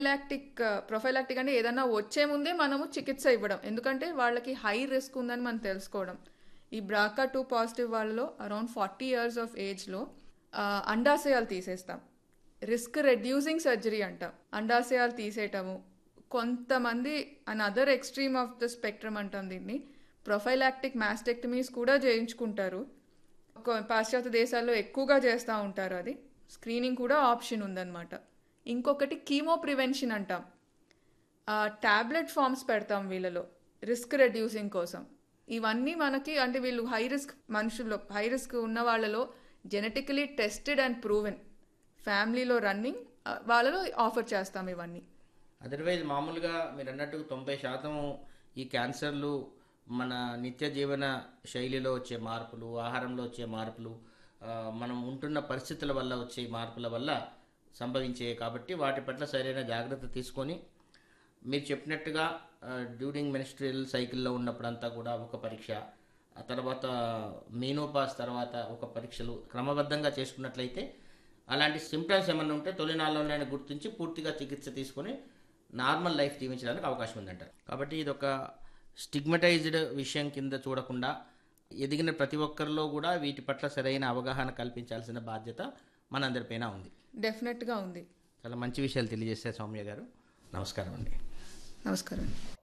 prophylactic prophylactic అంటే ఏదైనా వచ్చే ముందే మనము చికిత్స ఇవ్వడం ఎందుకంటే వాళ్ళకి హై రిస్క్ ఉందని మనం తెలుసుకోవడం ఈ బ్రాకా టూ పాజిటివ్ వాళ్ళలో అరౌండ్ ఫార్టీ ఇయర్స్ ఆఫ్ ఏజ్లో అండాశయాలు తీసేస్తాం రిస్క్ రెడ్యూసింగ్ సర్జరీ అంటాం అండాశయాలు తీసేయటము కొంతమంది on other extreme of the spectrum అంటాం దీన్ని ప్రొఫైలాక్టిక్ మాస్టెక్టమీస్ కూడా చేయించుకుంటారు కొ- పాశ్చాత్య దేశాల్లో ఎక్కువగా చేస్తూ ఉంటారు అది స్క్రీనింగ్ కూడా ఆప్షన్ ఉందన్నమాట ఇంకొకటి కీమో ప్రివెన్షన్ అంటాం ట్యాబ్లెట్ ఫామ్స్ పెడతాం వీళ్ళలో రిస్క్ రెడ్యూసింగ్ కోసం ఇవన్నీ మనకి అంటే వీళ్ళు హై రిస్క్ మనుషుల్లో హై రిస్క్ ఉన్న వాళ్ళలో జెనెటికలీ టెస్టెడ్ అండ్ ప్రూవెన్ ఫ్యామిలీలో రన్నింగ్ వాళ్ళలో ఆఫర్ చేస్తాం ఇవన్నీ అదర్వైజ్ మామూలుగా మీరు అన్నట్టు తొంభై శాతం ఈ క్యాన్సర్లు మన నిత్య జీవన శైలిలో వచ్చే మార్పులు ఆహారంలో వచ్చే మార్పులు ఆ, మనం ఉంటున్న పరిస్థితుల వల్ల వచ్చే మార్పుల వల్ల సంభవించే కాబట్టి వాటి పట్ల సరైన జాగ్రత్త తీసుకొని మీరు చెప్పినట్టుగా డ్యూరింగ్ మెనిస్ట్రియల్ సైకిల్లో ఉన్నప్పుడంతా కూడా ఒక పరీక్ష ఆ తర్వాత మీనోపాస్ తర్వాత ఒక పరీక్షలు క్రమబద్ధంగా చేసుకున్నట్లయితే అలాంటి సిమ్టమ్స్ ఏమైనా ఉంటే తొలినాళ్ళలోనే గుర్తించి పూర్తిగా చికిత్స తీసుకొని నార్మల్ లైఫ్ జీవించడానికి అవకాశం ఉందంటారు కాబట్టి ఇది ఒక స్టిగ్మటైజ్డ్ విషయం కింద చూడకుండా ఎదిగిన ప్రతి ఒక్కరిలో కూడా వీటి పట్ల సరైన అవగాహన కల్పించాల్సిన బాధ్యత మనందరిపైన ఉంది డెఫినెట్గా ఉంది చాలా మంచి విషయాలు తెలియజేశారు సౌమ్య గారు నమస్కారం అండి నమస్కారం